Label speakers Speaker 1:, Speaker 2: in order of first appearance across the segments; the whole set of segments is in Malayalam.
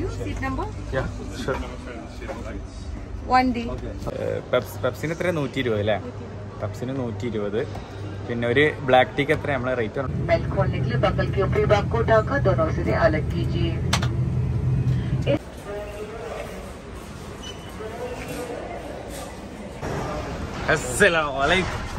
Speaker 1: Seat number? One D.
Speaker 2: പെപ്സിന് എത്ര നൂറ്റി ഇരുപത് അല്ലേ പെപ്സിന് നൂറ്റി ഇരുപത് പിന്നെ ഒരു ബ്ലാക്ക് ടീക്ക് എത്ര നമ്മളെ റേറ്റ്
Speaker 1: बेल्ट खोलने के लिए बगल के ऊपरी भाग को उठाकर दोनों सिरे अलग कीजिए
Speaker 2: അസ്സലാമലൈക്കും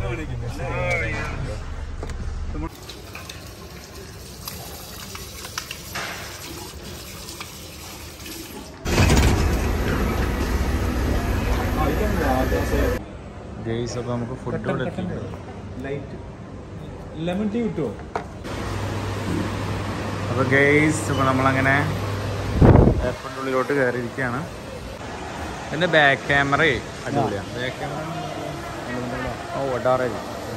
Speaker 2: ഗെയ്സ് അപ്പോൾ നമുക്ക് ഫുഡ് ഇവിടെ എത്തിയിട്ടുണ്ട്
Speaker 3: ലെമൺ ടീ കിട്ടുമോ
Speaker 2: അപ്പോൾ ഗെയ്സ് ഇപ്പോൾ നമ്മളങ്ങനെ എയർപോർട്ടിൻ്റെ ഉള്ളിലോട്ട് കയറിയിരിക്കുകയാണ് എൻ്റെ ബാക്ക് ക്യാമറ അടിപൊളിയാണ് ബാക്ക് ക്യാമറ ഓ ഒടാറേ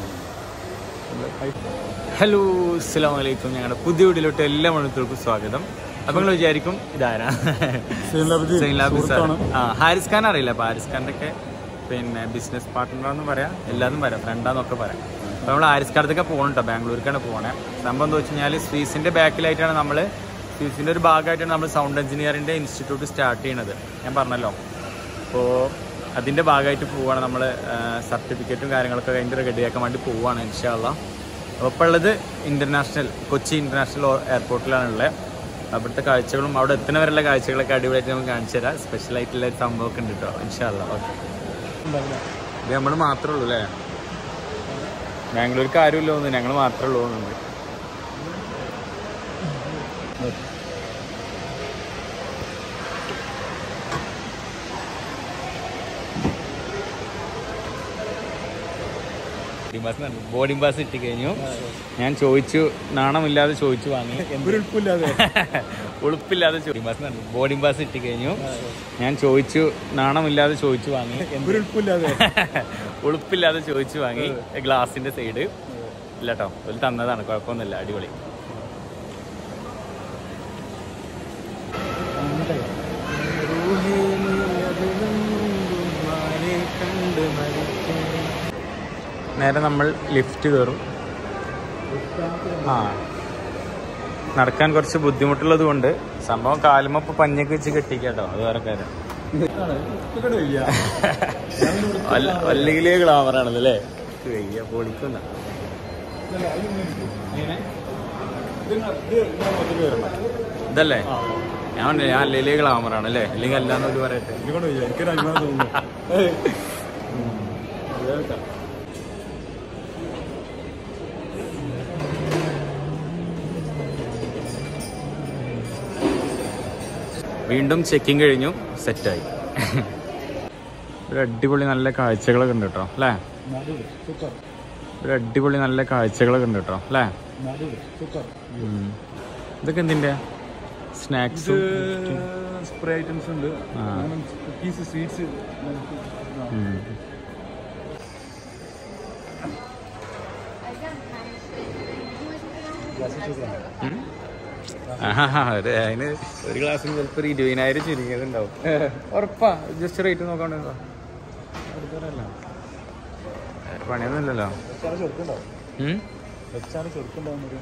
Speaker 2: ഹലോ അസ്സാം വലൈക്കും ഞങ്ങളുടെ പുതിയ വീട്ടിലോട്ട് എല്ലാ മണിക്കൂർക്കും സ്വാഗതം അപ്പോൾ നിങ്ങൾ വിചാരിക്കും ഇതാരാ
Speaker 3: സൈൻലാബ്ദീൻ,
Speaker 2: സൈൻലാബ്ദീൻ സാർ.
Speaker 3: സുഹൃത്താണ്.
Speaker 2: ആ ഹാരിസ് ഖാൻ അറിയില്ല അപ്പോൾ ഹാരിസ് ഖാൻ്റെ ഒക്കെ പിന്നെ ബിസിനസ് പാർട്ട്ണറാന്ന് പറയാം എല്ലാതും പറയാം ഫ്രണ്ടാന്നൊക്കെ പറയാം അപ്പോൾ നമ്മൾ ഹാരിസ് ഖാനത്തൊക്കെ പോകണം കേട്ടോ ബാംഗ്ലൂർക്കാണ് പോകണേ സംഭവം എന്താ വെച്ച് കഴിഞ്ഞാൽ സ്വീസിൻ്റെ ബാക്കിലായിട്ടാണ് നമ്മൾ സ്വീസിൻ്റെ ഒരു ഭാഗമായിട്ടാണ് നമ്മൾ സൗണ്ട് എഞ്ചിനീയറിൻ്റെ ഇൻസ്റ്റിറ്റ്യൂട്ട് സ്റ്റാർട്ട് ചെയ്യണത് ഞാൻ പറഞ്ഞല്ലോ അപ്പോൾ അതിൻ്റെ ഭാഗമായിട്ട് പോവുകയാണ് നമ്മൾ സർട്ടിഫിക്കറ്റും കാര്യങ്ങളൊക്കെ കഴിഞ്ഞിട്ട് റെഡിയാക്കാൻ വേണ്ടി പോവുകയാണ് ഇൻഷാല്ല അപ്പോൾ ഇപ്പോൾ ഉള്ളത് ഇൻ്റർനാഷണൽ കൊച്ചി ഇൻ്റർനാഷണൽ എയർപോർട്ടിലാണ് ഉള്ളത് അവിടുത്തെ കാഴ്ചകളും അവിടെ എത്തുന്ന വരെയുള്ള കാഴ്ചകളൊക്കെ അടിപൊളിയായിട്ട് നമുക്ക് കാണിച്ചു തരാം സ്പെഷ്യൽ ആയിട്ടുള്ള ഒരു സംഭവമൊക്കെ ഉണ്ട് കേട്ടോ ഇൻഷാല്ല ഓക്കെ ഇത് നമ്മൾ മാത്രമേ ഉള്ളൂ അല്ലേ ബാംഗ്ലൂർക്ക് ആരുമില്ല തോന്നുന്നു ഞങ്ങൾ മാത്രമേ ഉള്ളൂ തോന്നുന്നു ബോർഡിംഗ് പാസ് ബോർഡിംഗ് പാസ് ഇട്ട് കഴിഞ്ഞു ഞാൻ ചോദിച്ചു നാണമില്ലാതെ ചോദിച്ചു വാങ്ങി
Speaker 3: ഒരു ഉൾപ്പില്ലാതെ
Speaker 2: ഉളുപ്പില്ലാതെ ചോദിച്ചു പാസ് ബോർഡിംഗ് പാസ് ഇട്ട് കഴിഞ്ഞു ഞാൻ ചോദിച്ചു നാണമില്ലാതെ ചോദിച്ചു വാങ്ങി
Speaker 3: ഒരു ഉൾപ്പില്ലാതെ
Speaker 2: ഉളുപ്പില്ലാതെ ചോദിച്ചു വാങ്ങി ഗ്ലാസിന്റെ സൈഡ് ഇല്ല കേട്ടോ ഒരു തന്നതാണ് കുഴപ്പമൊന്നുമില്ല അടിപൊളി നേരെ നമ്മൾ ലിഫ്റ്റ് കയറും ആ നടക്കാൻ കുറച്ച് ബുദ്ധിമുട്ടുള്ളത് കൊണ്ട് സംഭവം കാലുമ ഇപ്പൊ പഞ്ഞൊക്കെ വെച്ച് കെട്ടിക്കാട്ടോ അത് വേറെ കാര്യം അല്ലെങ്കിലേ ഗ്ലാമറാണത് അല്ലേ വയ്യ പൊളിക്കുന്ന ഇതല്ലേ ഞാൻ പറഞ്ഞില്ലേ, ഞാൻ അല്ലെങ്കിലേ ഗ്ലാമറാണ് അല്ലേ അല്ലെങ്കിൽ അല്ലാന്ന് ഒരു പറയട്ടെ
Speaker 3: എനിക്കൊരു അഭിമാനം തോന്നുന്നു
Speaker 2: വീണ്ടും ചെക്കിങ് കഴിഞ്ഞു സെറ്റായി ഒരു അടിപൊളി നല്ല കാഴ്ചകളൊക്കെ ഉണ്ട് കേട്ടോ അല്ലേ
Speaker 3: സൂപ്പർ
Speaker 2: ഒരു അടിപൊളി നല്ല കാഴ്ചകളൊക്കെ ഉണ്ട് കേട്ടോ അല്ലേ
Speaker 3: സൂപ്പർ
Speaker 2: ഉം. ഇതൊക്കെ എന്തിന്റെ സ്നാക്സ്
Speaker 3: സ്പ്രേ ഐറ്റംസ് ഉണ്ട്
Speaker 2: ആ.
Speaker 3: കുക്കീസ് സ്വീറ്റ്സ്
Speaker 2: അതിന് ഒരു ഗ്ലാസ്സിന് ചിലപ്പോൾ ഒരു ഇരുപതിനായിരം ചുരുങ്ങിയത് ഉണ്ടാവും ഉറപ്പാ ജസ്റ്റ് റേറ്റ് നോക്കാണ്ടോ പണിയൊന്നുമില്ലല്ലോ
Speaker 3: വെച്ചാണ് ചെറുക്കുണ്ടാവും
Speaker 2: ഉം?
Speaker 3: വെച്ചാണ് ചെറുക്കുണ്ടാവുന്നത്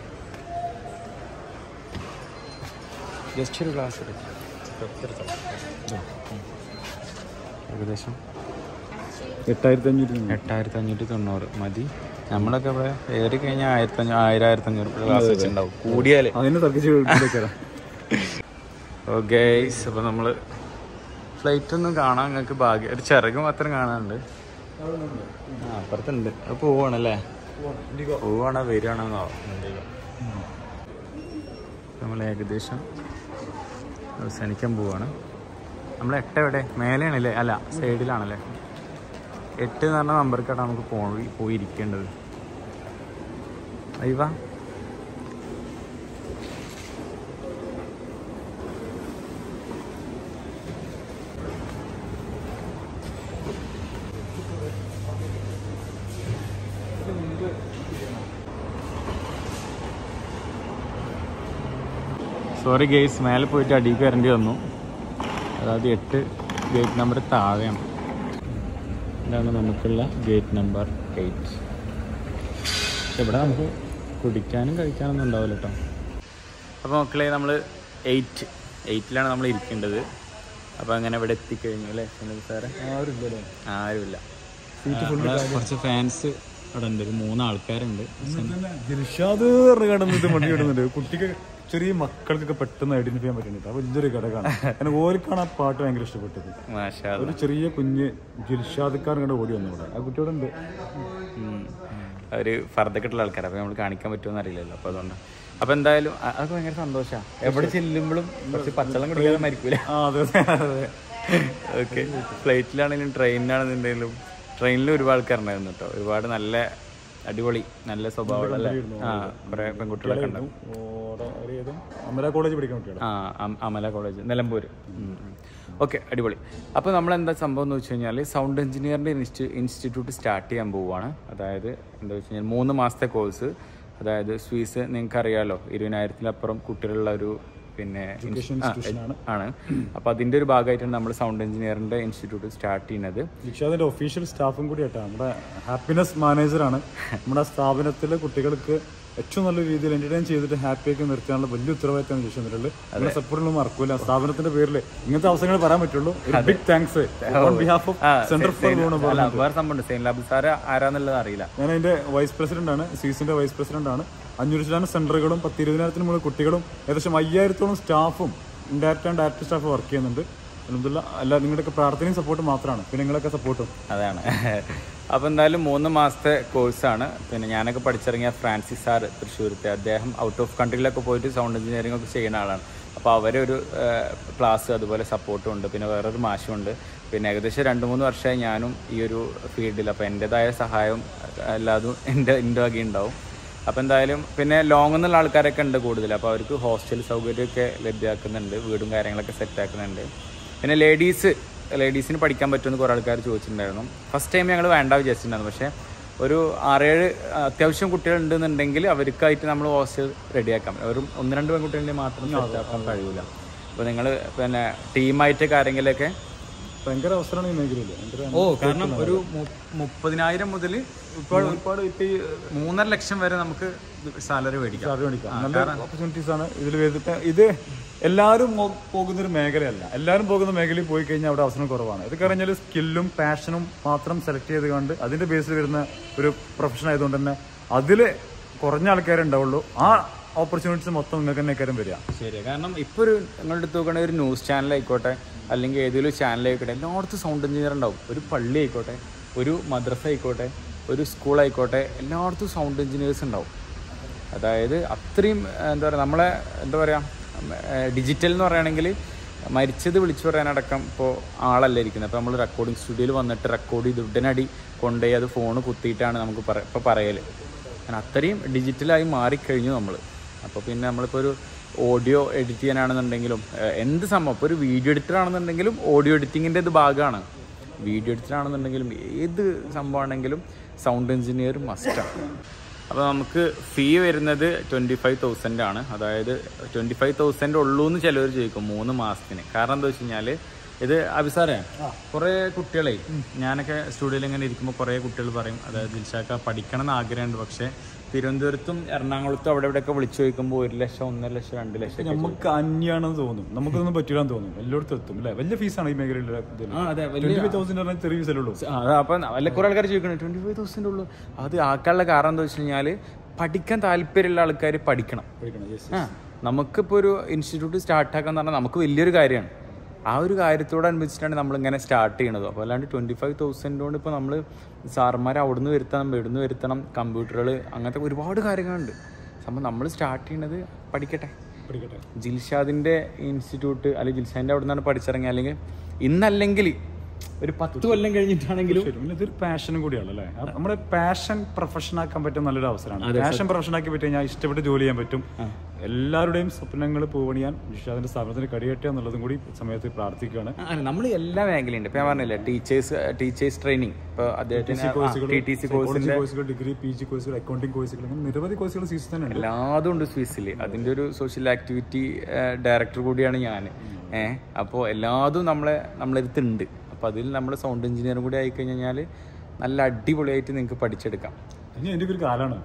Speaker 2: ജസ്റ്റ് ഒരു ഗ്ലാസ് ഏകദേശം
Speaker 3: എട്ടായിരത്തി അഞ്ഞൂറ്റി
Speaker 2: എട്ടായിരത്തി അഞ്ഞൂറ്റി തൊണ്ണൂറ് മതി നമ്മളൊക്കെ ഇവിടെ ഏറി കഴിഞ്ഞാൽ ആയിരത്തി അഞ്ഞൂറ് ആയിരം ആയിരത്തി അഞ്ഞൂറ് ഗ്ലാസ് വെച്ചിട്ടുണ്ടാവും കൂടിയാലേ
Speaker 3: അതിനെ തർക്കിച്ച്
Speaker 2: ഓക്കെ അപ്പോൾ നമ്മൾ ഫ്ലൈറ്റ് ഒന്നും കാണാൻ നിങ്ങൾക്ക് ഭാഗ്യം ഒരു ചിറക് മാത്രം കാണാനുണ്ട് ആ അപ്പുറത്തുണ്ട് അത് പോവാണല്ലേ പോവാണോ വരികയാണെന്നോ നമ്മൾ ഏകദേശം അവസാനിക്കാൻ പോവാണ് നമ്മൾ എട്ട് എവിടെ മേലെയാണല്ലേ അല്ല സൈഡിലാണല്ലേ എട്ട് എന്ന് പറഞ്ഞ നമ്പർക്കാണ് നമുക്ക് പോയി പോയിരിക്കേണ്ടത് അയ്യവാ സോറി ഗേസ് മേലെ പോയിട്ട് അടിയിൽ കയറേണ്ടി വന്നു അതായത് എട്ട് ഗേറ്റ് നമ്പർ താഴെയാണ് ഇതാണ് നമുക്കുള്ള ഗേറ്റ് നമ്പർ എയ്റ്റ് ഇവിടെ നമുക്ക് കുടിക്കാനും കഴിക്കാനൊന്നും ഉണ്ടാവില്ല കേട്ടോ അപ്പോൾ മക്കളെ നമ്മൾ എയ്റ്റ് എയ്റ്റിലാണ് നമ്മൾ ഇരിക്കേണ്ടത് അപ്പോൾ അങ്ങനെ ഇവിടെ എത്തിക്കഴിഞ്ഞു അല്ലേ സുനിൽ സാറ്
Speaker 3: ആരുമില്ലല്ലേ
Speaker 2: ആരുമില്ല നമ്മളെ കുറച്ച് ഫാൻസ് അവിടെ ഉണ്ട് ഒരു മൂന്ന് ആൾക്കാരുണ്ട്
Speaker 3: ദിൽഷാദ് കടന്നിട്ട് മണ്ടി കിടന്നുണ്ട് കുട്ടിക്ക് ചെറിയ മക്കൾക്കൊക്കെ പെട്ടെന്ന് ഐഡന്റിഫൈ ചെയ്യാൻ പറ്റുന്നുണ്ട് അത് വലിയൊരു ഘടകമാണ് കാരണം ഓർക്കാണ് ആ പാട്ട് ഭയങ്കര ഇഷ്ടപ്പെട്ടത്
Speaker 2: മാഷാ
Speaker 3: ഒരു ചെറിയ കുഞ്ഞ് ദിൽഷാദ്ക്കാരൻ കണ്ട് ഓടി വന്നു ഇവിടെ ആ കുട്ടിയോടെ ഉണ്ട്
Speaker 2: ഒരു ഫർദക്കെട്ടുള്ള ആൾക്കാരാണ് അപ്പോൾ നമ്മൾ കാണിക്കാൻ പറ്റുമെന്ന് അറിയില്ലല്ലോ അപ്പോൾ അതുകൊണ്ട് അപ്പോൾ എന്തായാലും അ- അതൊക്കെ ഭയങ്കര സന്തോഷമാണ് എവിടെ ചെല്ലുമ്പോഴും കുറച്ച് പച്ചവെള്ളം കുടിക്കാതെ മരിക്കൂല
Speaker 3: ആ അതെ അതെ അതെ
Speaker 2: ഓക്കെ ഫ്ലൈറ്റിലാണെങ്കിലും ട്രെയിനിലാണെന്നുണ്ടെങ്കിലും ട്രെയിനിൽ ഒരുപാട് ആൾക്കാരുണ്ടായിരുന്നു കേട്ടോ ഒരുപാട് നല്ല അടിപൊളി നല്ല സ്വഭാവമുള്ള ആ കുറേ പെൺകുട്ടികളൊക്കെ ഉണ്ടാവും
Speaker 3: ഓടെ ഒരു ഏത് അമല കോളേജ് പഠിക്കാൻ കുട്ടികളാണ്
Speaker 2: ആ അം- അമല കോളേജ് നിലമ്പൂർ ഓക്കെ അടിപൊളി അപ്പോൾ നമ്മൾ എന്താ സംഭവം എന്ന് വെച്ച് കഴിഞ്ഞാൽ സൗണ്ട് എഞ്ചിനീയറിൻ്റെ ഇൻസ്റ്റി ഇൻസ്റ്റിറ്റ്യൂട്ട് സ്റ്റാർട്ട് ചെയ്യാൻ പോവുകയാണ് അതായത് എന്താ വെച്ച് കഴിഞ്ഞാൽ മൂന്ന് മാസത്തെ കോഴ്സ് അതായത് സ്വീസ് നിങ്ങൾക്ക് അറിയാലോ ഇരുപതിനായിരത്തിലപ്പുറം കുട്ടികളുള്ള ഒരു പിന്നെ ആ, ആണ് അപ്പോൾ അതിൻ്റെ ഒരു ഭാഗമായിട്ടാണ് നമ്മൾ സൗണ്ട് എഞ്ചിനീയറിൻ്റെ ഇൻസ്റ്റിറ്റ്യൂട്ട് സ്റ്റാർട്ട് ചെയ്യുന്നത്
Speaker 3: ദിൽഷാദിന്റെ ഒഫീഷ്യൽ സ്റ്റാഫും കൂടി ആയിട്ടാണ് നമ്മുടെ ഹാപ്പിനെസ് മാനേജറാണ് നമ്മുടെ സ്ഥാപനത്തിലെ കുട്ടികൾക്ക് ഏറ്റവും നല്ല രീതിയിൽ എന്റർടൈൻ ചെയ്തിട്ട് ഹാപ്പി ആക്കി നിർത്താനുള്ള വലിയ ഉത്തരവാദിത്തമാണ് ദിൽഷ എന്നിട്ടുള്ളത് നമ്മുടെ സപ്പോർട്ടിൽ മറക്കൂല സ്ഥാപനത്തിന്റെ പേരിൽ ഇങ്ങനത്തെ അവസരങ്ങൾ പറയാൻ പറ്റുള്ളൂ ഒരു big thanks on behalf of centre for
Speaker 2: അല്ല വേറെ സംഭവം സെയിൻ ലാബ് സാറ് ആരാന്നുള്ളത് അറിയില്ല
Speaker 3: ഞാൻ അതിന്റെ വൈസ് പ്രസിഡന്റ് ആണ് സീസിന്റെ വൈസ് പ്രസിഡന്റ് ആണ് അഞ്ഞൂറ് ശതമാനം സെന്ററുകളും പത്ത് ഇരുപതിനായിരത്തിന് മുകളിൽ കുട്ടികളും ഏകദേശം അയ്യായിരത്തോളം സ്റ്റാഫും indirect and direct staff work ചെയ്യുന്നുണ്ട് അൽഹംദുലില്ലാ അല്ല നിങ്ങളുടെയൊക്കെ പ്രാർത്ഥനയും സപ്പോർട്ടും മാത്രമാണ് പിന്നെ നിങ്ങളൊക്കെ സപ്പോർട്ടും
Speaker 2: അതാണ് അപ്പോൾ എന്തായാലും മൂന്ന് മാസത്തെ കോഴ്സാണ് പിന്നെ ഞാനൊക്കെ പഠിച്ചിറങ്ങിയ ഫ്രാൻസിസ് സാർ തൃശ്ശൂരത്തെ അദ്ദേഹം ഔട്ട് ഓഫ് കൺട്രിയിലൊക്കെ പോയിട്ട് സൗണ്ട് എഞ്ചിനീയറിംഗ് ഒക്കെ ചെയ്യുന്ന ആളാണ് അപ്പോൾ അവരെ ഒരു ക്ലാസ് അതുപോലെ സപ്പോർട്ടും ഉണ്ട് പിന്നെ വേറൊരു മാഷുണ്ട് പിന്നെ ഏകദേശം രണ്ട് മൂന്ന് വർഷമായി ഞാനും ഈ ഒരു ഫീൽഡിൽ അപ്പോൾ എൻ്റെതായ സഹായം എല്ലാതും എൻ്റെ എൻ്റെ വകെ ഉണ്ടാവും അപ്പോൾ എന്തായാലും പിന്നെ ലോങ് എന്നുള്ള ആൾക്കാരൊക്കെ ഉണ്ട് കൂടുതൽ അപ്പോൾ അവർക്ക് ഹോസ്റ്റൽ സൗകര്യമൊക്കെ ലഭ്യമാക്കുന്നുണ്ട് വീടും കാര്യങ്ങളൊക്കെ സെറ്റ് ആക്കുന്നുണ്ട് പിന്നെ ലേഡീസ് ലേഡീസിന് പഠിക്കാൻ പറ്റുമെന്ന് കുറേ ആൾക്കാർ ചോദിച്ചിട്ടുണ്ടായിരുന്നു ഫസ്റ്റ് ടൈം ഞങ്ങൾ വേണ്ട വിചാരിച്ചിട്ടുണ്ടായിരുന്നു പക്ഷേ ഒരു ആറേഴ് അത്യാവശ്യം കുട്ടികൾ ഉണ്ടെന്നുണ്ടെങ്കിൽ അവർക്കായിട്ട് നമ്മൾ ഹോസ്റ്റൽ റെഡിയാക്കാം ഒരു ഒന്ന് രണ്ട് പെൺകുട്ടികളെ മാത്രം സെറ്റ് ആക്കാൻ കഴിയില്ല അപ്പോൾ നിങ്ങൾ പിന്നെ ടീമായിട്ടൊക്കെ ആരെങ്കിലുമൊക്കെ
Speaker 3: ഭയങ്കര അവസരമാണ് ഈ മേഖലയിൽ ഭയങ്കര
Speaker 2: ഓ കാരണം ഒരു മു- മുപ്പതിനായിരം മുതൽ ഇപ്പോൾ ഇപ്പോൾ ഇപ്പൊ ഈ മൂന്നര ലക്ഷം വരെ നമുക്ക് സാലറി മേടിക്കാം
Speaker 3: സാലറി മേടിക്കാം നല്ല ഓപ്പർച്യൂണിറ്റീസ് ആണ് ഇതിൽ വരുന്നിട്ട് ഇത് എല്ലാവരും മോ- പോകുന്ന ഒരു മേഖലയല്ല എല്ലാവരും പോകുന്ന മേഖലയിൽ പോയി കഴിഞ്ഞാൽ അവിടെ അവസരം കുറവാണ് ഇത് കഴിഞ്ഞാൽ സ്കില്ലും പാഷനും മാത്രം സെലക്ട് ചെയ്ത് കണ്ട് അതിന്റെ ബേസിൽ വരുന്ന ഒരു പ്രൊഫഷൻ ആയതുകൊണ്ട് തന്നെ അതിൽ കുറഞ്ഞ ആൾക്കാരെ ഉണ്ടാവുള്ളൂ ആ ഓപ്പർച്യൂണിറ്റീസ് മൊത്തം നിങ്ങൾക്ക് തന്നെ കാര്യം വരിക
Speaker 2: ശരി കാരണം ഇപ്പോൾ ഒരു നിങ്ങളുടെ തൂക്കണ ഒരു ന്യൂസ് ചാനൽ ആയിക്കോട്ടെ അല്ലെങ്കിൽ ഏതെങ്കിലും ചാനൽ ആയിക്കോട്ടെ എല്ലായിടത്തും സൗണ്ട് എഞ്ചിനീയർ ഉണ്ടാവും ഒരു പള്ളി ആയിക്കോട്ടെ ഒരു മദ്രസ ആയിക്കോട്ടെ ഒരു സ്കൂൾ ആയിക്കോട്ടെ എല്ലായിടത്തും സൗണ്ട് എഞ്ചിനീയേഴ്സ് ഉണ്ടാവും അതായത് അത്രയും ഏഹ്, എന്താ പറയുക നമ്മളെ എന്താ പറയുക ഡിജിറ്റൽ എന്ന് പറയുകയാണെങ്കിൽ മരിച്ചത് വിളിച്ചു പറയാനടക്കം ഇപ്പോൾ ആളല്ല ഇരിക്കുന്നത് അപ്പോൾ നമ്മൾ റെക്കോർഡിംഗ് സ്റ്റുഡിയോയിൽ വന്നിട്ട് റെക്കോർഡ് ചെയ്ത് ഉടനടി കൊണ്ടുപോയി അത് ഫോൺ കുത്തിയിട്ടാണ് നമുക്ക് പറ ഇപ്പോൾ പറയൽ കാരണം അത്രയും ഡിജിറ്റലായി മാറിക്കഴിഞ്ഞു നമ്മൾ അപ്പോൾ പിന്നെ നമ്മളിപ്പോൾ ഒരു ഓഡിയോ എഡിറ്റ് ചെയ്യാനാണെന്നുണ്ടെങ്കിലും ഏഹ്, എന്ത് സംഭവം ഇപ്പോൾ ഒരു വീഡിയോ എഡിറ്റർ ആണെന്നുണ്ടെങ്കിലും ഓഡിയോ എഡിറ്റിങ്ങിൻ്റെ ഇത് ഭാഗമാണ് വീഡിയോ എഡിറ്റർ ആണെന്നുണ്ടെങ്കിലും ഏത് സംഭവമാണെങ്കിലും സൗണ്ട് എഞ്ചിനീയർ മസ്റ്റാണ് അപ്പോൾ നമുക്ക് ഫീ വരുന്നത് ട്വൻറ്റി ഫൈവ് തൗസൻഡ് ആണ് അതായത് ട്വൻറ്റി ഫൈവ് തൗസൻഡ് ഉള്ളൂ എന്ന് ചിലവർ ചോദിക്കും മൂന്ന് മാസത്തിന് കാരണം എന്താ വെച്ച് കഴിഞ്ഞാൽ ഇത് അഭിസാറേ കുറേ കുട്ടികളെ ഞാനൊക്കെ സ്റ്റുഡിയോയിൽ ഇങ്ങനെ ഇരിക്കുമ്പോൾ കുറേ കുട്ടികൾ പറയും അതായത് ദിൽഷാക്ക പഠിക്കണം എന്ന് ആഗ്രഹമുണ്ട് പക്ഷേ തിരുവനന്തപുരത്തും എറണാകുളത്തും അവിടെ ഇവിടെയൊക്കെ വിളിച്ചു ചോദിക്കുമ്പോൾ ഒരു ലക്ഷം ഒന്നര ലക്ഷം രണ്ട് ലക്ഷം ഒക്കെ
Speaker 3: നമുക്ക് അന്യാണെന്ന് തോന്നും നമുക്കൊന്നും പറ്റില്ലാന്ന് തോന്നും എല്ലായിടത്തും എത്തും അല്ലേ വലിയ ഫീസാണ് ഈ മേഖലയിൽ
Speaker 2: ആ അതെ വലിയ
Speaker 3: ട്വന്റി ഫൈവ് തൗസൻഡ് പറഞ്ഞാൽ ചെറിയ ഫീസല്ലേ ഉള്ളൂ
Speaker 2: ആ, അതാ അപ്പം വല്ല കുറേ ആൾക്കാർ ചോദിക്കണം ട്വൻറ്റി ഫൈവ് തൗസൻഡ് ഉള്ളൂ അത് ആക്കാനുള്ള കാരണം എന്താ വെച്ച് കഴിഞ്ഞാൽ പഠിക്കാൻ താല്പര്യമുള്ള ആൾക്കാർ പഠിക്കണം
Speaker 3: പഠിക്കണം യെസ്
Speaker 2: ആ നമുക്കിപ്പോൾ ഒരു ഇൻസ്റ്റിറ്റ്യൂട്ട് സ്റ്റാർട്ടാക്കാന്ന് പറഞ്ഞാൽ നമുക്ക് വലിയൊരു കാര്യമാണ് ആ ഒരു കാര്യത്തോടനുബന്ധിച്ചിട്ടാണ് നമ്മളിങ്ങനെ സ്റ്റാർട്ട് ചെയ്യണത് അപ്പോൾ അല്ലാണ്ട് ട്വൻറ്റി ഫൈവ് തൗസൻഡ് കൊണ്ട് ഇപ്പോൾ നമ്മൾ സാറന്മാരെ അവിടുന്ന് വരുത്തണം ഇവിടുന്ന് വരുത്തണം കമ്പ്യൂട്ടറുകൾ അങ്ങനത്തെ ഒരുപാട് കാര്യങ്ങളുണ്ട് സംഭവം നമ്മൾ സ്റ്റാർട്ട് ചെയ്യണത് പഠിക്കട്ടെ
Speaker 3: പഠിക്കട്ടെ
Speaker 2: ജിൽഷാദിൻ്റെ ഇൻസ്റ്റിറ്റ്യൂട്ട് അല്ലെങ്കിൽ ജിൽഷാദിൻ്റെ അവിടെ നിന്നാണ് പഠിച്ചിറങ്ങിയത് അല്ലെങ്കിൽ ഇന്നല്ലെങ്കിൽ ഒരു പത്ത് കൊല്ലം കഴിഞ്ഞിട്ടാണെങ്കിലും
Speaker 3: ശരി പിന്നെ ഇതൊരു പാഷനും കൂടിയാണ് അല്ലേ അ- നമ്മുടെ പാഷൻ പ്രൊഫഷൻ ആക്കാൻ പറ്റിയ നല്ലൊരു അവസരമാണ് പാഷൻ പ്രൊഫഷൻ ആക്കി പറ്റി കഴിഞ്ഞാൽ ഇഷ്ടപ്പെട്ട് ജോലി ചെയ്യാൻ പറ്റും എല്ലാവരുടെയും സ്വപ്നങ്ങൾ പൂവണിയാൻ വിഷാദിന്റെ സ്ഥാപനത്തിന് കടിയട്ടെ എന്നുള്ളതും കൂടി സമയത്ത് പ്രാർത്ഥിക്കുകയാണ്
Speaker 2: നമ്മൾ എല്ലാ മേഖലയുണ്ട് ഇപ്പൊ ഞാൻ പറഞ്ഞില്ലേ ടീച്ചേഴ്സ് ടീച്ചേഴ്സ് ട്രെയിനിങ് ഇപ്പൊ അദ്ദേഹത്തിന് ടി ടി സി കോഴ്സിന്റെ
Speaker 3: കോഴ്സുകൾ ഡിഗ്രി പി ജി കോഴ്സുകൾ അക്കൗണ്ടിംഗ് കോഴ്സുകൾ അങ്ങനെ നിരവധി കോഴ്സുകൾ സീസൺ തന്നെ ഉണ്ട്
Speaker 2: എല്ലാതും ഉണ്ട് സ്വിസ്സിൽ അതിന്റെ ഒരു സോഷ്യൽ ആക്ടിവിറ്റി ഡയറക്ടർ കൂടിയാണ് ഞാൻ ഏഹ് അപ്പോൾ എല്ലാതും നമ്മളെ നമ്മളടുത്തുണ്ട് അപ്പോൾ അതിൽ നമ്മൾ സൗണ്ട് എഞ്ചിനീയറും കൂടി ആയി കഴിഞ്ഞാൽ നല്ല അടിപൊളിയായിട്ട് നിങ്ങൾക്ക് പഠിച്ചെടുക്കാം
Speaker 3: ഇനി എൻ്റെ ഒരു കാലമാണ്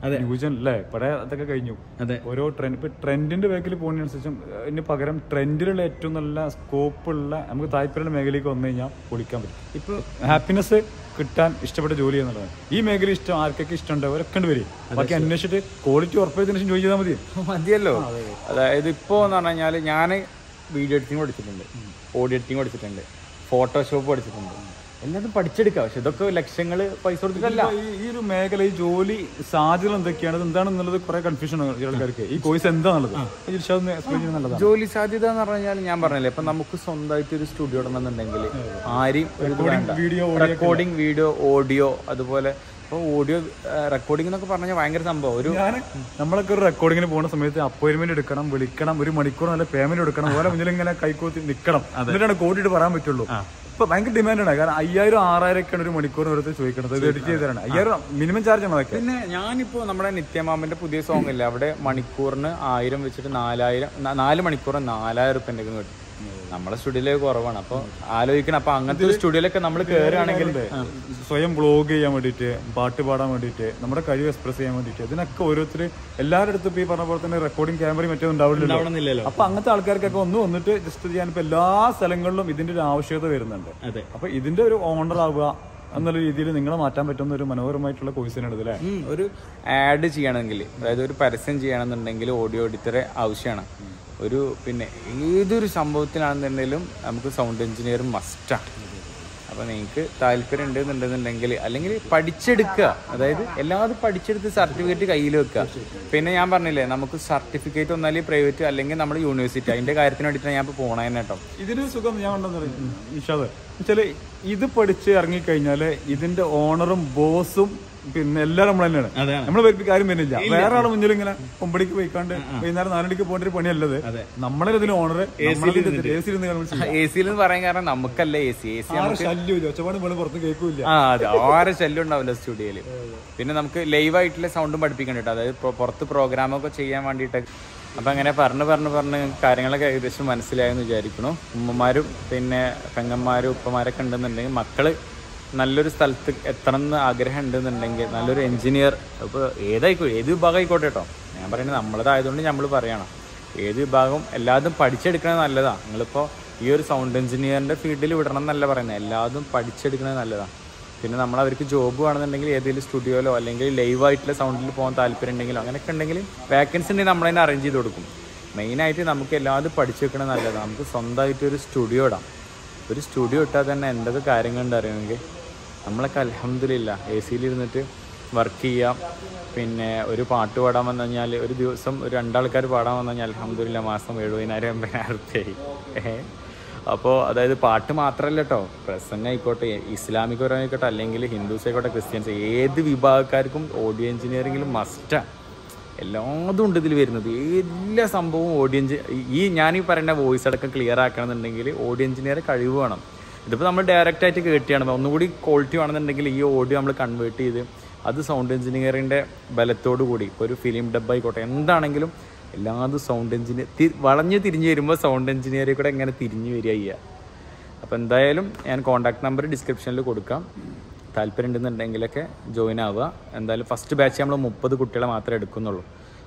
Speaker 2: അതെ.
Speaker 3: ന്യൂജൻ അല്ലേ പഴയ അതൊക്കെ കഴിഞ്ഞു
Speaker 2: അതെ
Speaker 3: ഓരോ ട്രെൻഡ് ഇപ്പൊ ട്രെൻഡിന്റെ ബാക്കിൽ പോകുന്നതിനനുസരിച്ചും ഇതിന് പകരം ട്രെൻഡിലുള്ള ഏറ്റവും നല്ല സ്കോപ്പുള്ള നമുക്ക് താല്പര്യമുള്ള മേഖലയിലേക്ക് വന്നു കഴിഞ്ഞാൽ പൊളിക്കാൻ പറ്റും
Speaker 2: ഇപ്പൊ
Speaker 3: ഹാപ്പിനെസ് കിട്ടാൻ ഇഷ്ടപ്പെട്ട ജോലി എന്നുള്ളതാണ് ഈ മേഖല ഇഷ്ടം ആർക്കൊക്കെ ഇഷ്ടമുണ്ട് അവരൊക്കെ ഉണ്ട് വരും ബാക്കി അന്വേഷിച്ചിട്ട് ക്വാളിറ്റി ഉറപ്പായതിനു ശേഷം ജോലി ചെയ്താൽ മതി
Speaker 2: മതിയല്ലോ അതായത് ഇപ്പോ എന്ന് പറഞ്ഞു കഴിഞ്ഞാൽ ഞാൻ വീഡിയോ എഡിറ്റിംഗ് പഠിച്ചിട്ടുണ്ട് ഓഡിയോ എഡിറ്റിംഗ് പഠിച്ചിട്ടുണ്ട് ഫോട്ടോഷോപ്പ് പഠിച്ചിട്ടുണ്ട് എല്ലാതും പഠിച്ചെടുക്കാം പക്ഷെ ഇതൊക്കെ ലക്ഷങ്ങൾ പൈസ കൊടുത്തിട്ടല്ല
Speaker 3: ഇപ്പൊ ഈ- ഈ ഒരു മേഖല ഈ ജോലി സാധ്യതകൾ എന്തൊക്കെയാണ് ഇത് എന്താണെന്നുള്ളത് കുറെ കൺഫ്യൂഷൻ ആണ് ചില ആൾക്കാർക്ക് ഈ കോഴ്സ് എന്താണുള്ളത് ഇർഷാദ് ഒന്ന് explain ചെയ്യുന്നത് നല്ലതാണ്
Speaker 2: ജോലി സാധ്യത എന്ന് പറഞ്ഞു കഴിഞ്ഞാൽ ഞാൻ പറഞ്ഞില്ലേ ഇപ്പൊ നമുക്ക് സ്വന്തമായിട്ട് ഒരു സ്റ്റുഡിയോ ഇടണമെന്നുണ്ടെങ്കിൽ ആരെയും
Speaker 3: video,
Speaker 2: റെക്കോർഡിംഗ് വീഡിയോ ഓഡിയോ അതുപോലെ ഇപ്പൊ ഓഡിയോ റെക്കോർഡിംഗ് എന്നൊക്കെ പറഞ്ഞാൽ ഭയങ്കര സംഭവം ഒരു
Speaker 3: ഞാൻ നമ്മളൊക്കെ ഒരു റെക്കോർഡിങ്ങിന് പോകുന്ന സമയത്ത് അപ്പോയിന്റ്മെന്റ് എടുക്കണം വിളിക്കണം ഒരു മണിക്കൂർ നല്ല പേയ്മെന്റ് എടുക്കണം ഓരോ മുന്നിൽ ഇങ്ങനെ കൈക്കോത്തി നിൽക്കണം എന്നിട്ടാണ് കോട്ടിട്ട് പറയാൻ പറ്റുള്ളൂ ഇപ്പൊ ഭയങ്കര ഡിമാൻഡാണ് കാരണം അയ്യായിരം ആറായിരം ഒക്കെയാണ് ഒരു മണിക്കൂർ ഓരോരുത്തർ ചോദിക്കുന്നത് ഇത് എഡിറ്റ് ചെയ്ത് തരാണ് അയ്യായിരം മിനിമം ചാർജ് ആണ് അതൊക്കെ
Speaker 2: പിന്നെ ഞാനിപ്പോ നമ്മുടെ നിത്യമാമന്റെ പുതിയ സോങ് ഇല്ലേ അവിടെ മണിക്കൂറിന് ആയിരം വെച്ചിട്ട് നാലായിരം ന- നാല് മണിക്കൂർ നാലായിരം റുപ്യന്റെ കിട്ടും നമ്മളെ സ്റ്റുഡിയോയിലേക്ക് കുറവാണ് അപ്പൊ ആലോചിക്കണം അപ്പൊ അങ്ങനത്തെ ഒരു സ്റ്റുഡിയോയിലൊക്കെ നമ്മൾ കയറുകയാണെങ്കിൽ
Speaker 3: സ്വയം വ്ളോഗ് ചെയ്യാൻ വേണ്ടിയിട്ട് പാട്ട് പാടാൻ വേണ്ടിയിട്ട് നമ്മുടെ കഴിവ് എക്സ്പ്രസ് ചെയ്യാൻ വേണ്ടിയിട്ട് ഇതിനൊക്കെ ഓരോരുത്തർ എല്ലാവരുടെ അടുത്തും ഇപ്പൊ ഈ പറഞ്ഞ പോലെ തന്നെ റെക്കോർഡിംഗ് ക്യാമറയും മറ്റേ ഉണ്ടാവില്ലല്ലോ
Speaker 2: ഉണ്ടാവണമെന്നില്ലല്ലോ
Speaker 3: അപ്പൊ അങ്ങനത്തെ ആൾക്കാർക്കൊക്കെ ഒന്ന് വന്നിട്ട് ജസ്റ്റ് ചെയ്യാൻ ഇപ്പൊ എല്ലാ സ്ഥലങ്ങളിലും ഇതിന്റെ ഒരു ആവശ്യകത വരുന്നുണ്ട്
Speaker 2: അതെ
Speaker 3: അപ്പൊ ഇതിന്റെ ഒരു ഓണർ ആവുക എന്നുള്ള രീതിയിൽ നിങ്ങളെ മാറ്റാൻ പറ്റുന്ന ഒരു മനോഹരമായിട്ടുള്ള കോഴ്സ് തന്നെയാണ് ഇത് അല്ലേ
Speaker 2: ഉം, ഒരു ആഡ് ചെയ്യണമെങ്കിൽ അതായത് ഒരു പരസ്യം ചെയ്യണമെന്നുണ്ടെങ്കിൽ ഓഡിയോ എഡിറ്ററെ ആവശ്യമാണ് ഒരു പിന്നെ ഏതൊരു സംഭവത്തിനാണെന്നുണ്ടെങ്കിലും നമുക്ക് സൗണ്ട് എഞ്ചിനീയർ മസ്റ്റാണ് അപ്പോൾ നിങ്ങൾക്ക് താല്പര്യം ഉണ്ടെന്നുണ്ടെന്നുണ്ടെങ്കിൽ അല്ലെങ്കിൽ പഠിച്ചെടുക്കുക അതായത് എല്ലാതും പഠിച്ചെടുത്ത് സർട്ടിഫിക്കറ്റ് കയ്യിൽ വെക്കുക പിന്നെ ഞാൻ പറഞ്ഞില്ലേ നമുക്ക് സർട്ടിഫിക്കറ്റ് ഒന്നാലും പ്രൈവറ്റ് അല്ലെങ്കിൽ നമ്മുടെ യൂണിവേഴ്സിറ്റി അതിൻ്റെ കാര്യത്തിന് വേണ്ടിയിട്ടാണ് ഞാൻ ഇപ്പോൾ പോണേ കേട്ടോ
Speaker 3: ഇതിന് സുഖം ഞാൻ ഉണ്ടെന്ന് പറയും നിഷാദ് വെച്ചാല് ഇത് പഠിച്ച് ഇറങ്ങിക്കഴിഞ്ഞാല് ഇതിന്റെ ഓണറും ബോസും പിന്നെ എല്ലാരും നമ്മൾ തന്നെയാണ്
Speaker 2: അതാണ്.
Speaker 3: നമ്മൾ പേർക്ക് കാര്യം വരുന്നില്ല വേറെ ആളെ മുന്നിൽ ഇങ്ങനെ ഒമ്പടിക്ക് പോയിക്കാണ്ട് വൈകുന്നേരം നാലടിക്ക് പോകേണ്ട ഒരു പണിയല്ലത് നമ്മളെ ഇതിന് ഓണർ എ സിയിൽ
Speaker 2: എ സിയിൽ എന്ന് പറയാൻ കാരണം നമുക്കല്ല എ സി എ സി
Speaker 3: ശല്യമില്ല ഒച്ചപ്പാട് വെള്ളം പുറത്ത് കേൾക്കൂല
Speaker 2: ആ അതെ ആരെ ശല്യം ഉണ്ടാവില്ല സ്റ്റുഡിയോയിൽ പിന്നെ നമുക്ക് ലൈവ് ആയിട്ടുള്ള സൗണ്ടും പഠിപ്പിക്കാൻ കേട്ടോ അതായത് പൊ- പുറത്ത് പ്രോഗ്രാമൊക്കെ ചെയ്യാൻ വേണ്ടിയിട്ട് അപ്പം അങ്ങനെ പറഞ്ഞ് പറഞ്ഞ് പറഞ്ഞ് കാര്യങ്ങളൊക്കെ ഏകദേശം മനസ്സിലായെന്ന് വിചാരിക്കണു ഉമ്മമാരും പിന്നെ പെങ്ങന്മാരും ഉപ്പമാരൊക്കെ ഉണ്ടെന്നുണ്ടെങ്കിൽ മക്കള് നല്ലൊരു സ്ഥലത്ത് എത്തണം എന്ന് ആഗ്രഹം ഉണ്ടെന്നുണ്ടെങ്കിൽ നല്ലൊരു എഞ്ചിനീയർ ഇപ്പോൾ ഏതായിക്കോ ഏത് വിഭാഗം ആയിക്കോട്ടെ കേട്ടോ ഞാൻ പറയുന്നത് നമ്മളതായതുകൊണ്ട് നമ്മൾ പറയണം ഏത് വിഭാഗം എല്ലാതും പഠിച്ചെടുക്കണത് നല്ലതാണ് നിങ്ങളിപ്പോൾ ഈ ഒരു സൗണ്ട് എഞ്ചിനീയറിൻ്റെ ഫീൽഡിൽ വിടണം എന്നല്ല പറയുന്നത് എല്ലാതും പഠിച്ചെടുക്കണത് നല്ലതാണ് പിന്നെ നമ്മൾ അവർക്ക് ജോബ് വേണമെന്നുണ്ടെങ്കിൽ ഏതെങ്കിലും സ്റ്റുഡിയോയിലോ അല്ലെങ്കിൽ ലൈവ് ആയിട്ടുള്ള സൗണ്ടിൽ പോകാൻ താല്പര്യം ഉണ്ടെങ്കിലോ അങ്ങനെയൊക്കെ ഉണ്ടെങ്കിൽ വേക്കൻസി ഉണ്ടെങ്കിൽ നമ്മളതിനെ അറേഞ്ച് ചെയ്ത് കൊടുക്കും മെയിനായിട്ട് നമുക്ക് എല്ലാതും പഠിച്ചു വെക്കണത് നല്ലതാണ് നമുക്ക് സ്വന്തമായിട്ട് ഒരു സ്റ്റുഡിയോ ഇടാം ഒരു സ്റ്റുഡിയോ ഇട്ടാൽ തന്നെ എന്തൊക്കെ കാര്യങ്ങളുണ്ട് അറിയുമെങ്കിൽ നമ്മളൊക്കെ അലഹമില്ല എ സിയിലിരുന്നിട്ട് വർക്ക് ചെയ്യാം പിന്നെ ഒരു പാട്ട് പാടാൻ വന്നു കഴിഞ്ഞാൽ ഒരു ദിവസം ഒരു രണ്ടാൾക്കാർ പാടാൻ വന്നു കഴിഞ്ഞാൽ അലഹമില്ല മാസം എഴുപതിനായിരം എൺപതിനായിരം റുപ്യായി ഏഹ് അപ്പോൾ അതായത് പാട്ട് മാത്രമല്ല കേട്ടോ പ്രസംഗം ആയിക്കോട്ടെ ഇസ്ലാമിക് പരമായിക്കോട്ടെ അല്ലെങ്കിൽ ഹിന്ദുസ് ആയിക്കോട്ടെ ക്രിസ്ത്യൻസ് ഏത് വിഭാഗക്കാർക്കും ഓഡിയോ എഞ്ചിനീയറിംഗിലും മസ്റ്റാണ് എല്ലാതും ഉണ്ട് ഇതിൽ വരുന്നത് എല്ലാ സംഭവവും ഓഡിയോ എഞ്ചി ഈ ഞാൻ ഈ പറയുന്ന വോയിസ് അടക്കം ക്ലിയർ ആക്കണമെന്നുണ്ടെങ്കിൽ ഓഡിയോ എഞ്ചിനീയർ കഴിവ് വേണം ഇതിപ്പോൾ നമ്മൾ ഡയറക്റ്റ് ആയിട്ട് കേട്ടിയാണ് ഒന്നുകൂടി ക്വാളിറ്റി വേണമെന്നുണ്ടെങ്കിൽ ഈ ഓഡിയോ നമ്മൾ കൺവേർട്ട് ചെയ്ത് അത് സൗണ്ട് എഞ്ചിനീയറിൻ്റെ ബലത്തോടു കൂടി ഇപ്പോൾ ഒരു ഫിലിം ഡബ് ആയിക്കോട്ടെ എന്താണെങ്കിലും എല്ലാതും സൗണ്ട് എഞ്ചിനീയർ വളഞ്ഞ് തിരിഞ്ഞ് വരുമ്പോൾ സൗണ്ട് എഞ്ചിനീയറിൽ കൂടെ എങ്ങനെ തിരിഞ്ഞ് വരിക ചെയ്യുക അപ്പോൾ എന്തായാലും ഞാൻ കോൺടാക്ട് നമ്പർ ഡിസ്ക്രിപ്ഷനിൽ കൊടുക്കാം താല്പര്യം ഉണ്ടെന്നുണ്ടെങ്കിലൊക്കെ ജോയിൻ ആവുക എന്തായാലും ഫസ്റ്റ് ബാച്ച് നമ്മൾ മുപ്പത് കുട്ടികളെ മാത്രമേ എടുക്കുന്നുള്ളൂ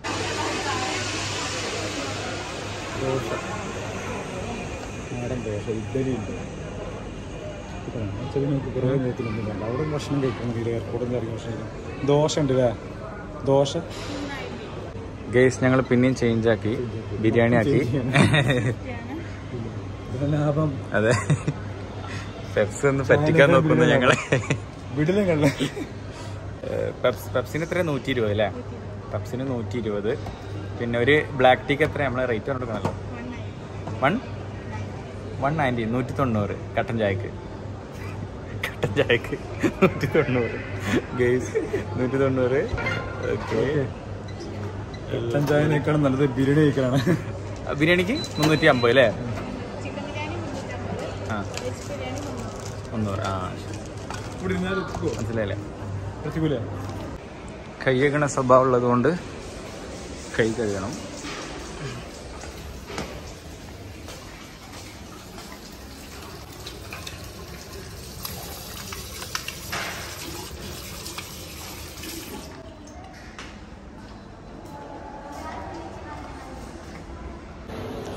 Speaker 3: നാടൻ ദോശ ഇഡ്ഡലി ഉണ്ട് കുറേ നോക്കുന്നുണ്ട് വേണ്ട അവിടെ ഭക്ഷണം കഴിക്കണമെങ്കിൽ എയർപോർട്ടിൽ നിന്ന് ഇറങ്ങി ഭക്ഷണം കഴിക്കണം ദോശ ഉണ്ട് അല്ലേ ദോശ
Speaker 2: ഗേസ് ഞങ്ങൾ പിന്നെയും ചേഞ്ച് ആക്കി ബിരിയാണി ആക്കി
Speaker 3: ഇതിന് ലാഭം
Speaker 2: അതെ പെപ്സ് ഒന്ന് പറ്റിക്കാൻ നോക്കുന്നു ഞങ്ങളെ
Speaker 3: വിടലും കണ്ടേ
Speaker 2: ഏഹ് പെപ്സ് പെപ്സിന് എത്ര നൂറ്റി ഇരുപത് അല്ലേ പെപ്സിന് നൂറ്റി ഇരുപത് പിന്നെ ഒരു ബ്ലാക്ക് ടീക്ക് എത്ര നമ്മൾ റേറ്റ് കൊടുക്കണല്ലോ വൺ വൺ നയൻറ്റി നൂറ്റി തൊണ്ണൂറ് കട്ടൻ ചായക്ക് കട്ടൻ ചായക്ക് നൂറ്റി തൊണ്ണൂറ് ഗേസ് നൂറ്റി തൊണ്ണൂറ് ഓക്കെ
Speaker 3: കട്ടൻ ചായനേക്കാളും നല്ലത് ബിരിയാണി കഴിക്കാനാണ്
Speaker 2: ബിരിയാണിക്ക് മുന്നൂറ്റി അമ്പത് അല്ലേ ആ മുന്നൂറ് ആ
Speaker 3: ഇവിടെ ഇരുന്നാൽ എത്തിക്കോ
Speaker 2: മനസ്സിലായില്ലേ
Speaker 3: എത്തിക്കൂലേ
Speaker 2: കൈ കഴുകണ സ്വഭാവം ഉള്ളത് കൊണ്ട് കൈ കഴുകണം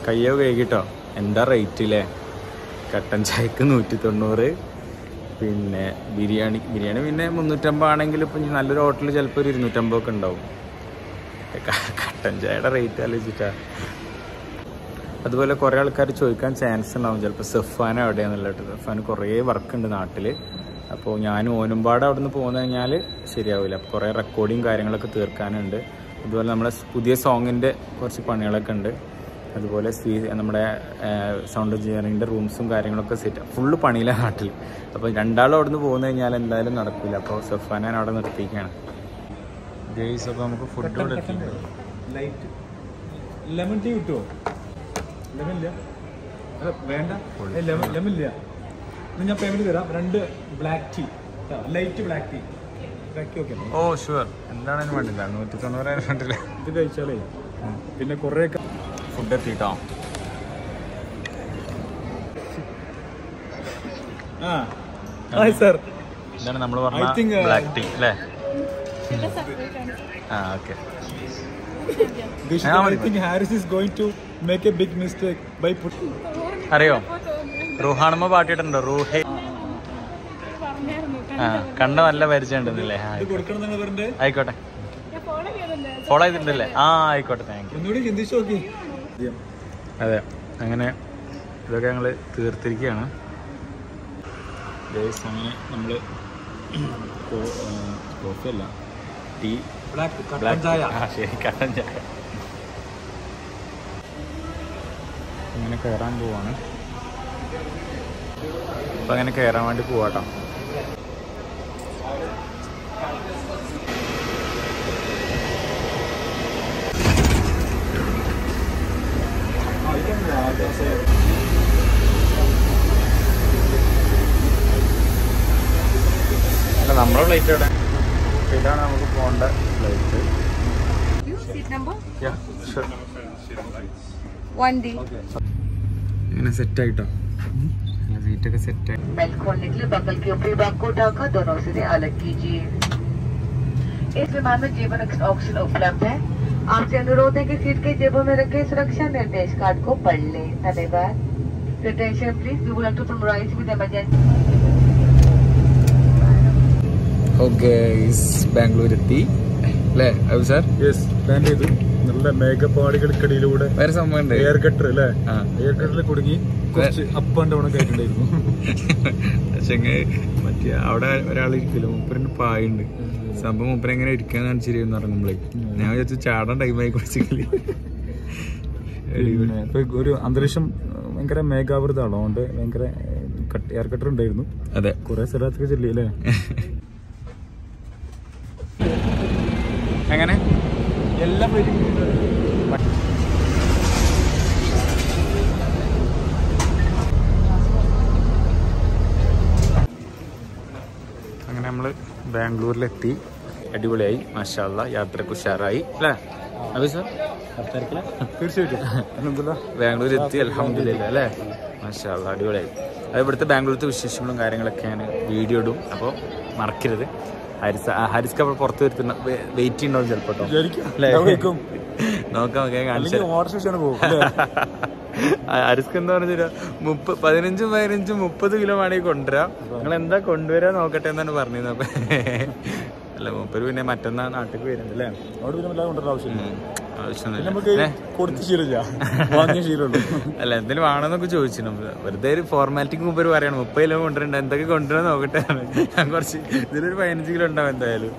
Speaker 2: കയ്യോ കഴുകിട്ടോ എന്താ റേറ്റ് അല്ലേ കട്ടൻ ചായക്ക് നൂറ്റി തൊണ്ണൂറ് പിന്നെ ബിരിയാണി ബിരിയാണി പിന്നെ മുന്നൂറ്റമ്പത് ആണെങ്കിൽ ഇപ്പം ഇനി നല്ലൊരു ഹോട്ടലിൽ ചിലപ്പോൾ ഒരു ഇരുന്നൂറ്റമ്പതൊക്കെ ഉണ്ടാവും ക- കട്ടൻ ചായയുടെ റേറ്റ് ആലോചിച്ചിട്ടാ അതുപോലെ കുറേ ആൾക്കാർ ചോദിക്കാൻ ചാൻസ് ഉണ്ടാവും ചിലപ്പോൾ സെഫാൻ എവിടെയാണെന്നുള്ളത് സെഫാൻ കുറേ വർക്ക് ഉണ്ട് നാട്ടിൽ അപ്പോൾ ഞാനും ഓനുംപാട് അവിടെ നിന്ന് പോകുന്ന കഴിഞ്ഞാൽ ശരിയാവില്ല അപ്പോൾ കുറേ റെക്കോർഡിങ് കാര്യങ്ങളൊക്കെ തീർക്കാനുണ്ട് അതുപോലെ നമ്മുടെ പുതിയ സോങ്ങിൻ്റെ കുറച്ച് പണികളൊക്കെ ഉണ്ട് അതുപോലെ സ്വീ നമ്മുടെ സൗണ്ട് എഞ്ചിനീയറിങ്ങിൻ്റെ റൂംസും കാര്യങ്ങളൊക്കെ സെറ്റ് ഫുള്ള് പണിയിലാണ് നാട്ടിൽ അപ്പോൾ രണ്ടാളും അവിടെ നിന്ന് പോകുന്ന കഴിഞ്ഞാൽ എന്തായാലും നടക്കില്ല അപ്പോൾ സെഫാൻ ഞാൻ അവിടെ നിർത്തിയിരിക്കുകയാണ് ഗെയ്സ് അപ്പോൾ നമുക്ക് ഫുഡ് ഇവിടെ എത്തിയിട്ടുണ്ട്
Speaker 3: ലൈറ്റ് ലെമൺ ടീ കിട്ടുമോ ലെമൺ ഇല്ല അല്ല, വേണ്ട ഏ, ലെമൺ ലെമൺ ഇല്ല ഇന്ന് ഞാൻ പേയ്മെന്റ് തരാം രണ്ട് black tea light black tea black tea okay
Speaker 2: oh sure എന്താണെന്ന് വേണ്ടില്ല നൂറ്റി തൊണ്ണൂറായിരം വേണ്ടില്ല
Speaker 3: ഇത് കഴിച്ചാലേ പിന്നെ കുറേ
Speaker 2: ഫുഡ് എത്തിട്ടോ
Speaker 3: ആ ഹായ് സർ
Speaker 2: ഇതാണ് നമ്മൾ
Speaker 3: I think,
Speaker 2: പറഞ്ഞ
Speaker 3: uh,
Speaker 2: ബ്ലാക്ക് ടീ അല്ലേ ആ okay
Speaker 3: I think Harris is going to make a big mistake by പുട്ട്
Speaker 2: അറിയോ റുഹാണമ്മ പാട്ടിട്ടുണ്ടോ റൂഹേ ആ കണ്ട നല്ല പരിചയം ഉണ്ടെന്നില്ലേ ആ,
Speaker 3: ഇത് കൊടുക്കണം നിങ്ങൾ പറഞ്ഞത്
Speaker 2: ആയിക്കോട്ടെ ഫോളോ ചെയ്തിട്ടുണ്ടല്ലേ ആ ആയിക്കോട്ടെ താങ്ക് യു
Speaker 3: ഒന്നുകൂടി ചിന്തിച്ചു നോക്കി
Speaker 2: അതെ അങ്ങനെ ഇതൊക്കെ ഞങ്ങൾ തീർത്തിരിക്കുകയാണ് ഗൈസ് അങ്ങനെ നമ്മൾ കോഫി അല്ല ടീ
Speaker 3: ബ്ലാക്ക്
Speaker 2: ബ്ലാക്ക് ആ ശരി കട്ടൻ ചായ ഇങ്ങനെ കയറാൻ പോവാണ് അപ്പൊ അങ്ങനെ കയറാൻ വേണ്ടി പോവാട്ടോ അല്ല നമ്മളെ ഫ്ലൈറ്റ് എവിടെ ഇതാണ് നമുക്ക് പോകേണ്ട flight
Speaker 1: Seat number
Speaker 2: sure
Speaker 1: 1D.
Speaker 2: ഇങ്ങനെ സെറ്റ് ആയിട്ടോ സീറ്റൊക്കെ സെറ്റ് ആയി
Speaker 1: बेल्ट खोलने के लिए बगल के ऊपरी भाग को उठाकर दोनों सिरे अलग कीजिए इस विमान में जीवन ऑक्सीजन उपलब्ध है आपसे अनुरोध है कि सीट के जेबों में रखे सुरक्षा निर्देश कार्ड को पढ़ लें धन्यवाद Attention please, we would like to summarize with emergency.
Speaker 2: Okay Bangalore എത്തി അല്ലേ അബു സാർ
Speaker 3: യെസ് പ്ലാൻ ചെയ്തു നല്ല മേഘപ്പാടുകൾക്കിടയിലൂടെ
Speaker 2: വേറെ സംഭവം ഉണ്ട്
Speaker 3: എയർ കട്ടർ അല്ലേ
Speaker 2: ആ.
Speaker 3: എയർ കട്ടറിൽ കുടുങ്ങി കുറച്ച് അപ്പ് ആൻഡ് ഡൗൺ ഒക്കെ ആയിട്ടുണ്ടായിരുന്നു
Speaker 2: പക്ഷെ മറ്റേ അവിടെ ഒരാൾ ഇരിക്കില്ല മൂപ്പരിന് പായുണ്ട് സംഭവം മൂപ്പര് എങ്ങനെ ഇരിക്കാൻ കാണിച്ചിരുന്നു ഇറങ്ങുമ്പോഴേ ഞാൻ വിചാരിച്ചു ചാടാൻ ടൈമായി കുറച്ചില്ല
Speaker 3: പിന്നെ ഇപ്പൊ ഒരു അന്തരീക്ഷം ഏഹ്, ഭയങ്കര മേഘാവൃതമാണ് അതുകൊണ്ട് ഭയങ്കര എയർ കട്ടർ ഉണ്ടായിരുന്നു
Speaker 2: അതെ
Speaker 3: കുറെ സ്ഥലത്തൊക്കെ ചെല്ലി അല്ലേ
Speaker 2: എങ്ങനെ
Speaker 3: എല്ലാം
Speaker 2: അങ്ങനെ നമ്മൾ ബാംഗ്ലൂരിലെത്തി അടിപൊളിയായി മാഷാല്ല യാത്രക്ക് ഉഷാറായി അല്ലേ അബി സാർ
Speaker 3: തീർച്ചയായിട്ടും അൽഹംദുലില്ലാ.
Speaker 2: ബാംഗ്ലൂർ എത്തി അലഹമില്ല അല്ലേ മാഷാല്ല അടിപൊളിയായി അത് ഇവിടുത്തെ ബാംഗ്ലൂരത്തെ വിശേഷങ്ങളും കാര്യങ്ങളൊക്കെ ഞാൻ വീഡിയോ ഇടും അപ്പോൾ മറക്കരുത് ഹാരിസ് ആ, ഹാരിസ്ക്ക് അപ്പോൾ പുറത്ത് വരുത്തുന്ന വെയിറ്റ് ഉണ്ടാവും ചിലപ്പോൾ കേട്ടോ
Speaker 3: വിചാരിക്കാം.
Speaker 2: അല്ലേ?
Speaker 3: ഞാൻ വെക്കും.
Speaker 2: നോക്കാം നോക്കാം കാണിച്ചു
Speaker 3: അല്ലെങ്കിൽ ഓട്ടർ ശേഷമാണ് പോകും അല്ലേ?
Speaker 2: അരിസ്ക് എന്താ പറഞ്ഞാ മുപ്പ പതിനഞ്ചും പതിനഞ്ചും മുപ്പത് കിലോ വേണമെങ്കിൽ കൊണ്ടുവരാം നിങ്ങൾ എന്താ കൊണ്ടുവരാൻ നോക്കട്ടെ എന്നാണ് പറഞ്ഞത് അപ്പൊ അല്ല മുപ്പത് പിന്നെ മറ്റന്നാ നാട്ടിൽ വരുന്നുണ്ട് അല്ലേ
Speaker 3: അവിടെ പിന്നെ വല്ലാതെ കൊണ്ടുവരേണ്ട ആവശ്യമില്ല
Speaker 2: ഉം.
Speaker 3: പിന്നെ
Speaker 2: ആവശ്യമൊന്നുമില്ല
Speaker 3: നമുക്ക്
Speaker 2: ഏ?
Speaker 3: കൊടുത്ത് ശീലമില്ല വാങ്ങിയ ശീലമുള്ളൂ
Speaker 2: അല്ല എന്തെങ്കിലും വേണമെന്നൊക്കെ ചോദിച്ചിരുന്നു വെറുതെ ഒരു ഫോർമാലിറ്റിക്ക് മുമ്പ് ഒരു പറയണം മുപ്പത് കിലോ കൊണ്ടുവരണ്ട എന്തൊക്കെ കൊണ്ടുവരാൻ നോക്കട്ടെ ഞാൻ കുറച്ച് ഇതിലൊരു പതിനഞ്ച് കിലോ ഉണ്ടാവും എന്തായാലും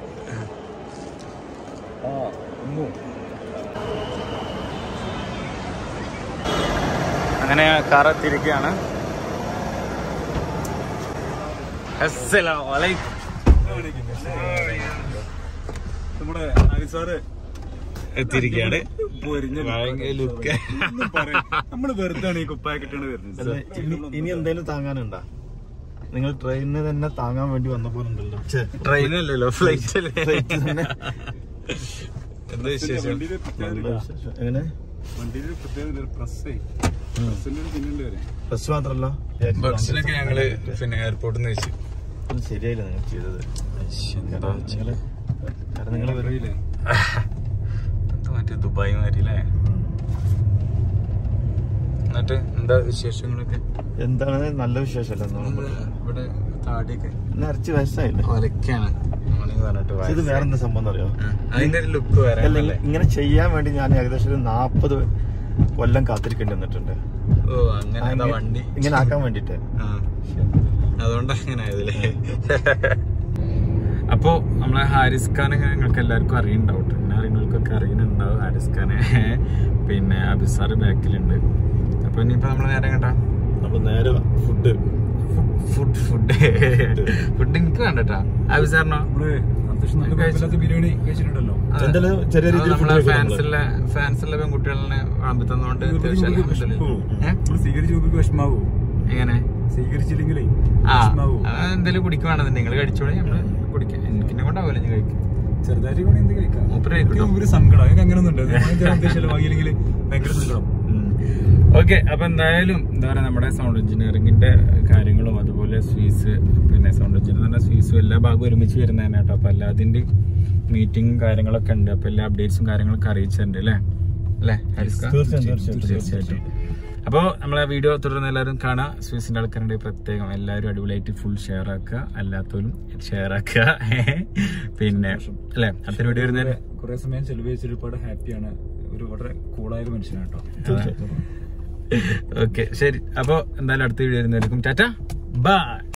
Speaker 3: ആ ഉമ്മു.
Speaker 2: അങ്ങനെ കാർ എത്തിയിരിക്കുകയാണ് അസ്സലാമു അലൈക്കും
Speaker 3: നമ്മുടെ ഹരിസാറ്
Speaker 2: എത്തിയിരിക്കുകയാണ്
Speaker 3: പൊരിഞ്ഞ
Speaker 2: ഭയങ്കര ലുക്ക്
Speaker 3: നമ്മള് വെറുതെ ഈ കുപ്പായ കിട്ടണ വരുന്നത്
Speaker 4: ഇനി- ഇനി എന്തെങ്കിലും താങ്ങാനുണ്ടോ നിങ്ങൾ ട്രെയിനിന് തന്നെ താങ്ങാൻ വേണ്ടി വന്ന പോലെ ഉണ്ടല്ലോ
Speaker 2: ട്രെയിനല്ലല്ലോ ഫ്ലൈറ്റ് അല്ലേ
Speaker 4: തന്നെ.
Speaker 2: എന്താ വിശേഷം
Speaker 4: നല്ല വിശേഷം. എങ്ങനെ
Speaker 3: വണ്ടിയിൽ പ്രത്യേക പ്രസ് പ്രസിന്റെ ഒരു പിന്നുണ്ട് വരെ
Speaker 4: ബസ് മാത്രല്ല
Speaker 2: ഭക്ഷണമൊക്കെ ഞങ്ങള് പിന്നെ എയർപോർട്ടിൽ നിന്ന് വെച്ച്
Speaker 4: ഒന്നും ശരിയായില്ല നിങ്ങൾ ചെയ്തത് കാരണം നിങ്ങള് കാരണം നിങ്ങൾ
Speaker 3: അറിയില്ലേ
Speaker 2: അത് മറ്റേ ദുബായ് മാതിരി അല്ലേ എന്നിട്ട് എന്താ വിശേഷങ്ങളൊക്കെ
Speaker 4: എന്താണ് നല്ല വിശേഷമല്ല
Speaker 2: ഇവിടെ താടിയൊക്കെ
Speaker 4: നിറച്ച് വയസ്സായില്ലേ
Speaker 2: ഒലക്കാണ് മോർണിംഗ് പറഞ്ഞിട്ട്
Speaker 4: പക്ഷെ ഇത് വേറെ എന്താ സംഭവം അറിയോ
Speaker 2: ആ, അതിന്റെ ഒരു ലുക്ക് വേറെ
Speaker 4: അല്ല
Speaker 2: അല്ലേ?
Speaker 4: ഇങ്ങനെ ചെയ്യാൻ വേണ്ടി ഞാൻ ഏകദേശം ഒരു നാപ്പത് കൊല്ലം കാത്തിരിക്കേണ്ടി വന്നിട്ടുണ്ട്
Speaker 2: ഓ അങ്ങനെ എന്താ വണ്ടി
Speaker 4: ഇങ്ങനെ ആക്കാൻ വേണ്ടിട്ട്
Speaker 2: ആ. അതുകൊണ്ട് അങ്ങനെ ആയതല്ലേ അപ്പോ നമ്മളെ ഹാരിസ് ഖാനെ നിങ്ങൾക്ക് എല്ലാവർക്കും അറിയുന്നുണ്ടാവും എന്നെ അറിയുന്നവർക്കൊക്കെ അറിയുന്നുണ്ടാവും ഹാരിസ് ഖാനെ പിന്നെ അബിസാർ ബാക്കിലുണ്ട് അപ്പൊ ഇനിയിപ്പോ നമ്മള് നേരെ കേട്ടാ
Speaker 4: നമ്മൾ നേരെ ഫുഡ്
Speaker 2: ഫുഡ് ഫുഡ് ഫുഡ് എനിക്ക് വേണ്ടട്ടാ അബിസാറിനോ
Speaker 3: നമ്മള് അത്യാവശ്യം നല്ല കുഴപ്പമില്ലാത്ത ബിരിയാണി കഴിച്ചിട്ടുണ്ടല്ലോ
Speaker 4: എന്തായാലും ചെറിയ രീതിയിൽ
Speaker 2: നമ്മളെ
Speaker 4: food കഴിക്കാം
Speaker 2: ഫാൻസിലെ ഫാൻസിലെ പെൺകുട്ടികളെ വിളമ്പി തന്നോണ്ട് അത്യാവശ്യം അൽഹംദുലില്ലാ. ഏ?
Speaker 3: നമ്മൾ സ്വീകരിച്ച് രൂപയ്ക്ക് വിഷമാവോ
Speaker 2: എങ്ങനെ
Speaker 3: സ്വീകരിച്ചില്ലെങ്കിലേ
Speaker 2: ആ
Speaker 3: വിഷമാവോ
Speaker 2: എന്തെങ്കിലും കുടിക്കുവാണെന്ന് നിങ്ങൾ കഴിച്ചോളി നമ്മള് കുടിക്കാം എനിക്കിന്നെ കൊണ്ടാവില്ല ഞാൻ കഴിക്കും
Speaker 3: ചെറുതായിട്ട് കൂടി എന്ത് കഴിക്കാം
Speaker 2: മൂപ്പര് കഴിക്കും
Speaker 3: എനിക്ക് ഒരു സങ്കടം എനിക്ക് അങ്ങനെ ഒന്നും ഉണ്ട് ചെലവാകില്ലെങ്കിൽ ഭയങ്കര സങ്കടം
Speaker 2: ഓക്കെ അപ്പൊ എന്തായാലും എന്താ പറയാ നമ്മുടെ സൗണ്ട് എഞ്ചിനീയറിംഗിന്റെ കാര്യങ്ങളും അതുപോലെ സ്വീസ് പിന്നെ സൗണ്ട് എഞ്ചിനീയറിംഗ് സ്വീസും എല്ലാ ഭാഗവും ഒരുമിച്ച് വരുന്നതന്നെ കേട്ടോ അപ്പൊ എല്ലാതിന്റെ മീറ്റിംഗും കാര്യങ്ങളൊക്കെ ഉണ്ട് അപ്പൊ എല്ലാ അപ്ഡേറ്റ്സും കാര്യങ്ങളൊക്കെ അറിയിച്ചിട്ടുണ്ട് അല്ലേ അല്ലേ ഹരിസ്ക?
Speaker 4: തീർച്ചയായും, തീർച്ചയായും,
Speaker 2: തീർച്ചയായിട്ടും അപ്പോൾ നമ്മളെ വീഡിയോ തുടർന്ന് എല്ലാവരും കാണാം സ്വീസിന്റെ ആൾക്കാരുടെ പ്രത്യേകം എല്ലാവരും അടിപൊളിയായിട്ട് ഫുൾ ഷെയർ ആക്കുക അല്ലാത്തവരും ഷെയർ ആക്കുക പിന്നെ അല്ലേ അടുത്ത വീഡിയോ വരുന്നതിന്
Speaker 3: കുറെ സമയം ചെലവഴിച്ച് ഒരുപാട് ഹാപ്പിയാണ് ഒരു വളരെ കൂളായ ഒരു മനുഷ്യനാണ് കേട്ടോ
Speaker 2: ഓക്കെ ശരി അപ്പോ എന്തായാലും അടുത്ത വീഡിയോ വരുന്നതായിരിക്കും ടാറ്റ ബൈ